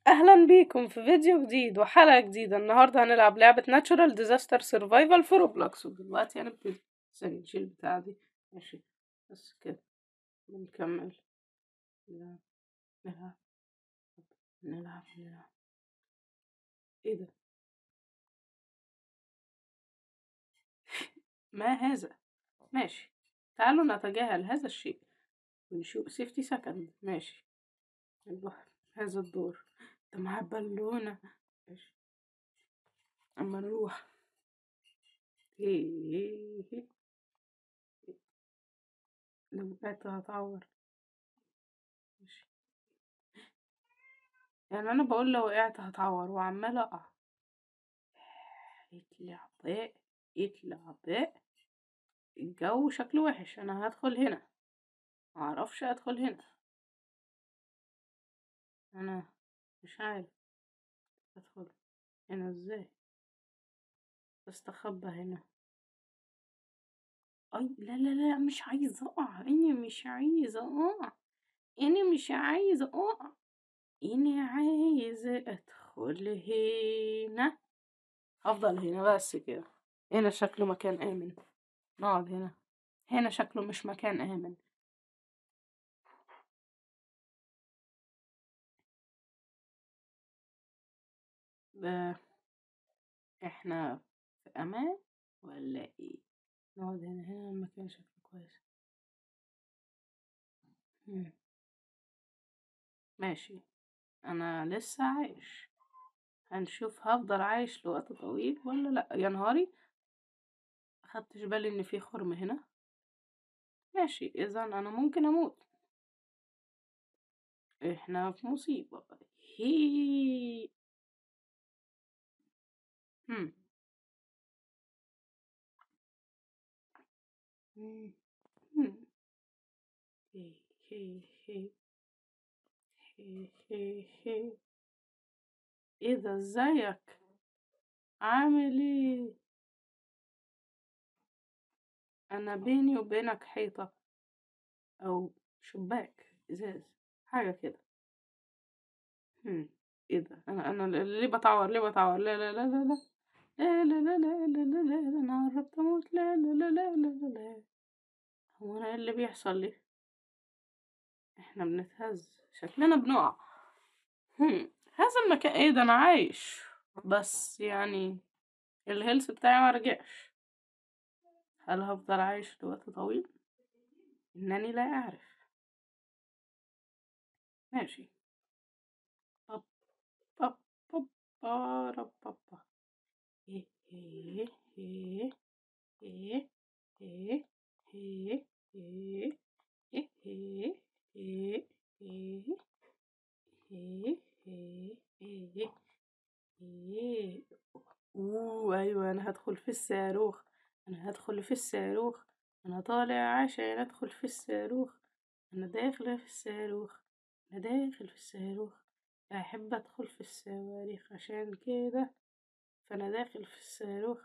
أهلا بيكم في فيديو جديد وحلقة جديدة النهاردة هنلعب لعبة Natural Disaster Survival في روبلوكس ودلوقتي هنبتدي ثانية نشيل البتاعة دي ماشي بس كده بنكمل نلعب نلعب نلعب نلعب ايه ده ما هذا ماشي تعالوا نتجاهل هذا الشيء ونشوف سيفتي سكند ماشي نروح هذا الدور ده معاه بالونة ماشي أما نروح هي هي لو وقعت هتعور ماشي يعني أنا بقول لو وقعت هتعور وعمالة أقع يطلع بقى يطلع بقى الجو شكله وحش أنا هدخل هنا معرفش أدخل هنا أنا مش عارف أدخل هنا ازاي استخبى هنا أي لا لا لا مش عايزة أقع أنا مش عايزة أقع أنا مش عايزة أقع أنا عايزة أدخل هنا هفضل هنا بس كده هنا شكله مكان آمن نقعد هنا هنا شكله مش مكان آمن ده احنا في امان ولا ايه نقعد هنا هنا المكان شكله كويس مم. ماشي انا لسه عايش هنشوف هفضل عايش لوقت طويل ولا لا يا نهاري اخدتش بالي ان في خرم هنا ماشي اذا انا ممكن اموت احنا في مصيبة هي هم هم. هم. هي هي هي هي هي هي ايه ده ازيك عامل ايه انا بيني وبينك حيطة او شباك ازاز حاجة كده هم. ايه ده انا انا ليه بتعور ليه بتعور لا لا لا لا لا لا لا لا لا لا لا لا لا انا قربت اموت لا لا لا لا لا لا لا هو انا ايه اللي بيحصل لي احنا بنتهز شكلنا بنقع هم. هذا المكان ايه ده انا عايش بس يعني الهيلث بتاعي ما رجعش هل هفضل عايش لوقت طويل انني لا اعرف ماشي بب بب بب بارب بابا إيه إيه إيه إيه إيه إيه إيه إيه إيه إيه إيه إيه إيه إيه إيه أوه أيوة أنا هدخل في الصاروخ أنا هدخل في الصاروخ أنا طالع عشان أدخل في الصاروخ أنا داخلة في الصاروخ أنا داخل في الصاروخ أحب أدخل في الصواريخ عشان كده فأنا داخل في الصاروخ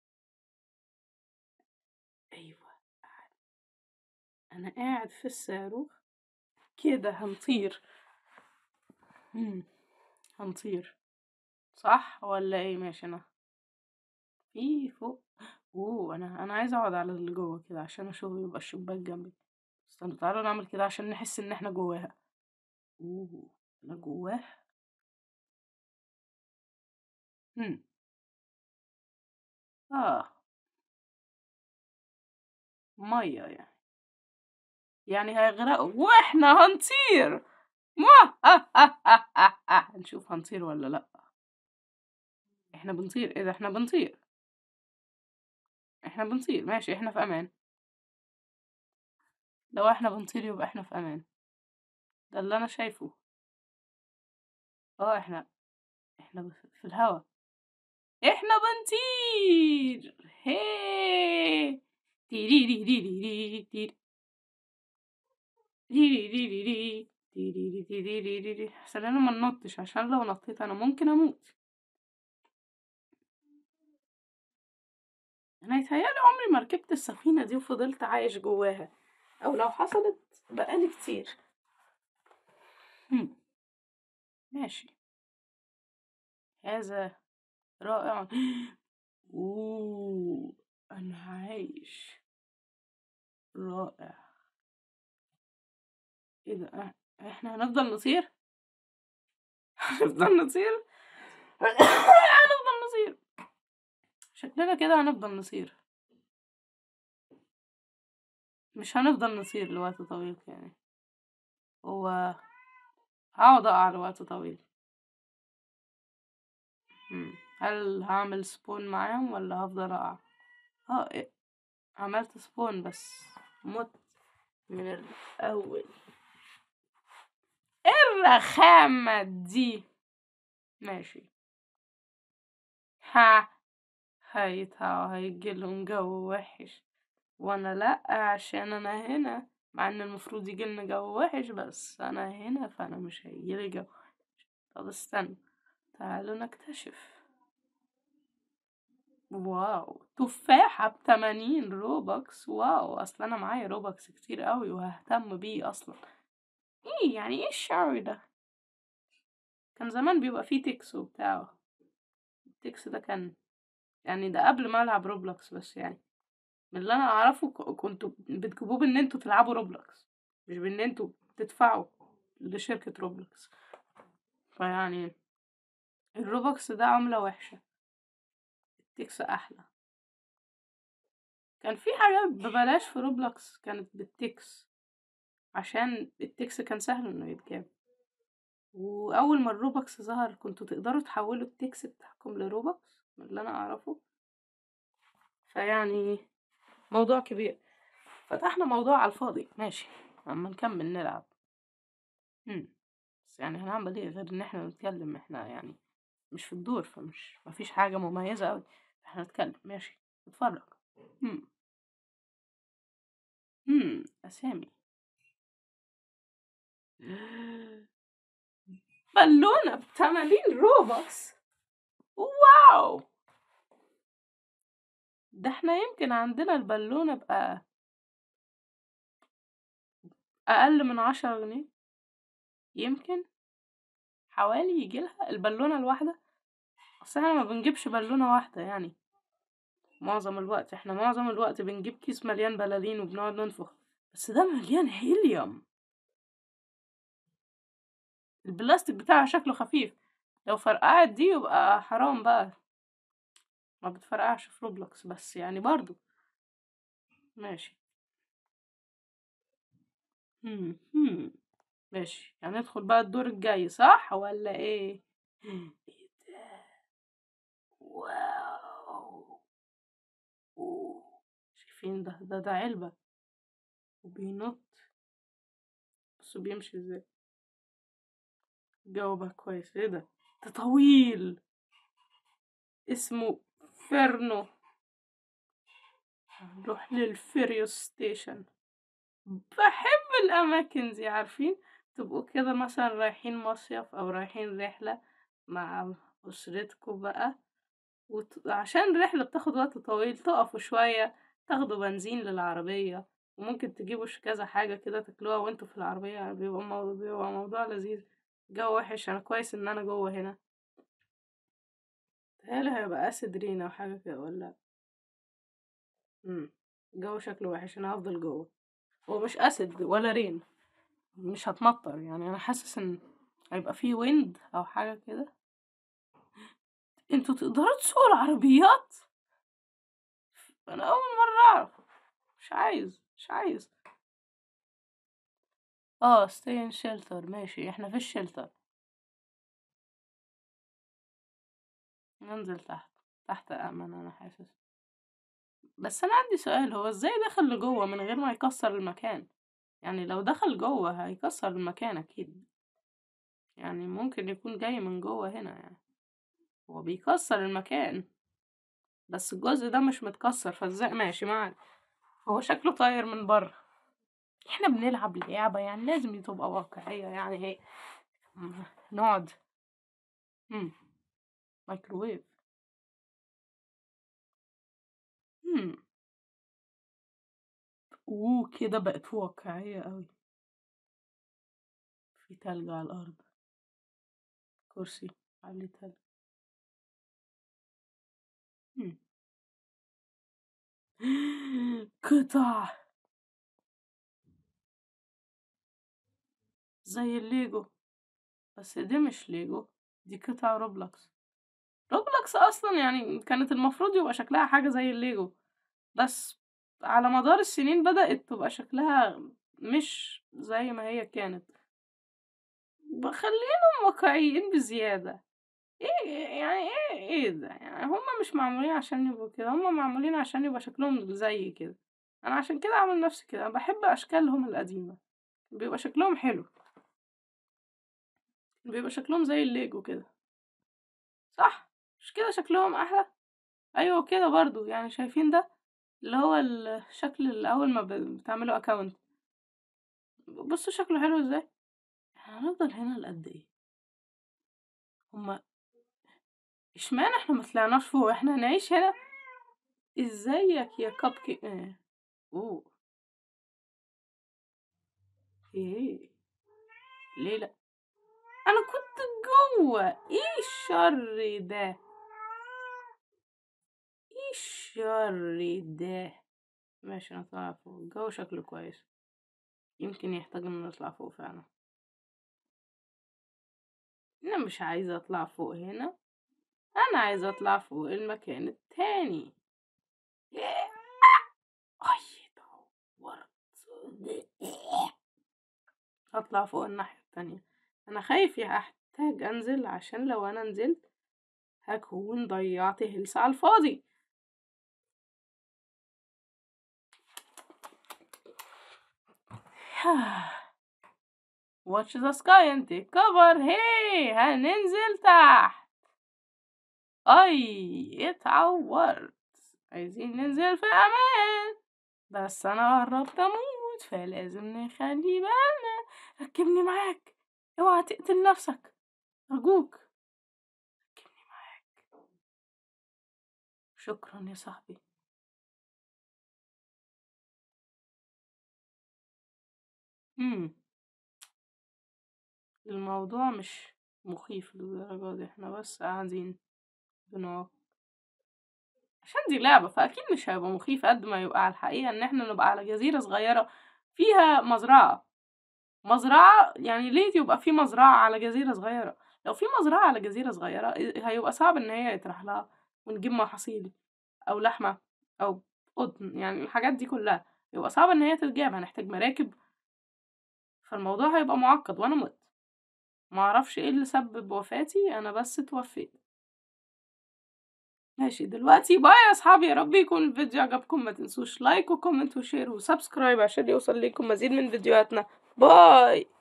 أيوة قاعد. أنا قاعد في الصاروخ كده هنطير هم. هنطير صح ولا ايه ماشي انا في فوق اوه انا انا عايزه اقعد على اللي جوه كده عشان اشوف يبقى الشباك جنبي استنى تعالوا نعمل كده عشان نحس ان احنا جواها اوه انا جواه هم اه ميه يعني يعني هيغرقوا واحنا هنطير ما هنشوف هنطير ولا لا احنا بنطير ايه ده احنا بنطير احنا بنطير ماشي احنا في امان لو احنا بنطير يبقى احنا في امان ده اللي انا شايفه اه احنا احنا بس- في الهوا احنا بنطير هي تيريريريري تير تيريريري تيريريريري عشان انا ما ننطش عشان لو نطيت انا ممكن اموت انا يتهيألي عمري ما ركبت السفينة دي وفضلت عايش جواها او لو حصلت بقالي كتير هم. ماشي هذا رائع أوه أنا عايش رائع ايه ده إح- احنا هنفضل نطير هنفضل نطير هنفضل نطير شكلنا كده هنفضل نطير مش هنفضل نطير لوقت طويل يعني هو هقعد اقع لوقت طويل مم. هل هعمل سبون معاهم ولا هفضل اقع اه إيه. عملت سبون بس مت من الاول إيه الرخامة دي ماشي ها هيتها هيجيلهم جو وحش وانا لا عشان انا هنا مع ان المفروض يجيلنا جو وحش بس انا هنا فانا مش هيجيلي جو وحش. طب استنى تعالوا نكتشف واو تفاحة بتمانين روبكس واو اصل انا معايا روبكس كتير قوي وههتم بيه اصلا ايه يعني ايه الشعر ده كان زمان بيبقى فيه تكس وبتاع التكس ده كان يعني ده قبل ما العب روبلوكس بس يعني من اللي انا اعرفه ك- كنتوا بتجيبوه بان انتوا تلعبوا روبلوكس مش بان انتوا تدفعوا لشركة روبلوكس فيعني الروبوكس ده عملة وحشة التكس احلى كان في حاجات ببلاش في روبلوكس كانت بالتكس عشان التكس كان سهل انه يتجاب واول ما الروبوكس ظهر كنتوا تقدروا تحولوا التكس بتاعكم لروبوكس من اللي انا اعرفه فيعني موضوع كبير فتحنا موضوع على الفاضي ماشي اما نكمل نلعب هم. بس يعني هنعمل ايه غير ان احنا نتكلم احنا يعني مش في الدور فمش مفيش حاجة مميزة اوي احنا نتكلم ماشي نتفرج هم. هم. اسامي بالونة بتمانين روبوكس واو ده احنا يمكن عندنا البالونة بقى أقل من عشرة جنيه يمكن حوالي يجيلها البالونة الواحدة أصل احنا ما بنجيبش بالونة واحدة يعني معظم الوقت احنا معظم الوقت بنجيب كيس مليان بلالين وبنقعد ننفخ بس ده مليان هيليوم البلاستيك بتاعها شكله خفيف لو فرقعت دي يبقى حرام بقى ما بتفرقعش في روبلوكس بس يعني برضو ماشي هم هم ماشي يعني ندخل بقى الدور الجاي صح ولا ايه ايه ده واو أوه. شايفين ده ده ده علبة وبينط بصوا بيمشي ازاي الجو بقى كويس ايه ده ده طويل اسمه فيرنو نروح للفيريوس ستيشن بحب الأماكن دي عارفين تبقوا كده مثلا رايحين مصيف أو رايحين رحلة مع أسرتكم بقى وت... عشان الرحلة بتاخد وقت طويل تقفوا شوية تاخدوا بنزين للعربية وممكن تجيبوا ش- كذا حاجة كده تاكلوها وانتوا في العربية بيبقى موضوع, بيبقى موضوع لذيذ جو وحش أنا كويس إن أنا جوه هنا تهيألي هيبقى أسد رينا أو حاجة كده ولا مم. الجو شكله وحش أنا هفضل جوه هو مش أسد ولا رين مش هتمطر يعني أنا حاسس إن هيبقى فيه ويند أو حاجة كده انتوا تقدروا تسوقوا العربيات أنا أول مرة أعرف مش عايز مش عايز اه stay in shelter ماشي احنا في الشلتر ننزل تحت تحت أمن أنا حاسس بس أنا عندي سؤال هو ازاي دخل لجوه من غير ما يكسر المكان يعني لو دخل جوه هيكسر المكان أكيد يعني ممكن يكون جاي من جوه هنا يعني هو بيكسر المكان بس الجزء ده مش متكسر فازاي ماشي معاك هو شكله طاير من بره احنا بنلعب لعبة يعني لازم تبقى واقعية يعني هي نقعد مم. مايكروويف مم. اوه كده بقت واقعية قوي في تلج على الأرض كرسي عليه تلج مم. قطع زي الليجو بس دي مش ليجو دي قطع روبلوكس روبلوكس اصلا يعني كانت المفروض يبقى شكلها حاجة زي الليجو بس على مدار السنين بدأت تبقى شكلها مش زي ما هي كانت خلينا واقعيين بزيادة ايه يعني ايه ايه ده يعني هما مش معمولين عشان يبقوا كده هما معمولين عشان يبقى شكلهم زي كده انا عشان كده عامل نفسي كده انا بحب اشكالهم القديمة بيبقى شكلهم حلو بيبقى شكلهم زي الليجو كده صح مش كده شكلهم احلى ايوه كده برضو يعني شايفين ده اللي هو الشكل اللي اول ما ب- بتعملوا اكونت بصوا شكله حلو ازاي احنا هنفضل هنا لقد ايه هما اشمعنى احنا ما طلعناش فوق احنا هنعيش هنا ازيك يا كب كيك اه. اوه ايه ليه لا انا كنت جوه ايه الشر ده ايه الشر ده ماشي نطلع فوق الجو شكله كويس يمكن يحتاج ان نطلع فوق فعلا انا مش عايزة اطلع فوق هنا انا عايزة اطلع فوق المكان التاني اي دورت هطلع فوق الناحية التانية انا خايف يا احتاج انزل عشان لو انا نزلت هكون ضيعت هلس على الفاضي واتش ذا سكاي انت كفر هي هننزل تحت اي اتعورت عايزين ننزل في امان بس انا قربت اموت فلازم نخلي بالنا ركبني معاك اوعى تقتل نفسك ارجوك ركبني معاك شكرا يا صاحبي امم الموضوع مش مخيف للدرجة دي احنا بس قاعدين بنقعد عشان دي لعبة فأكيد مش هيبقى مخيف قد ما يبقى على الحقيقة إن احنا نبقى على جزيرة صغيرة فيها مزرعة مزرعة يعني ليه يبقى في مزرعة على جزيرة صغيرة لو في مزرعة على جزيرة صغيرة هيبقى صعب إن هي يطرح لها ونجيب محاصيل أو لحمة أو قطن يعني الحاجات دي كلها يبقى صعب إن هي تتجاب هنحتاج مراكب فالموضوع هيبقى معقد وأنا مت معرفش ايه اللي سبب وفاتي أنا بس اتوفيت ماشي دلوقتي باي يا اصحابي يا رب يكون الفيديو عجبكم ما تنسوش لايك وكومنت وشير وسبسكرايب عشان يوصل لكم مزيد من فيديوهاتنا باي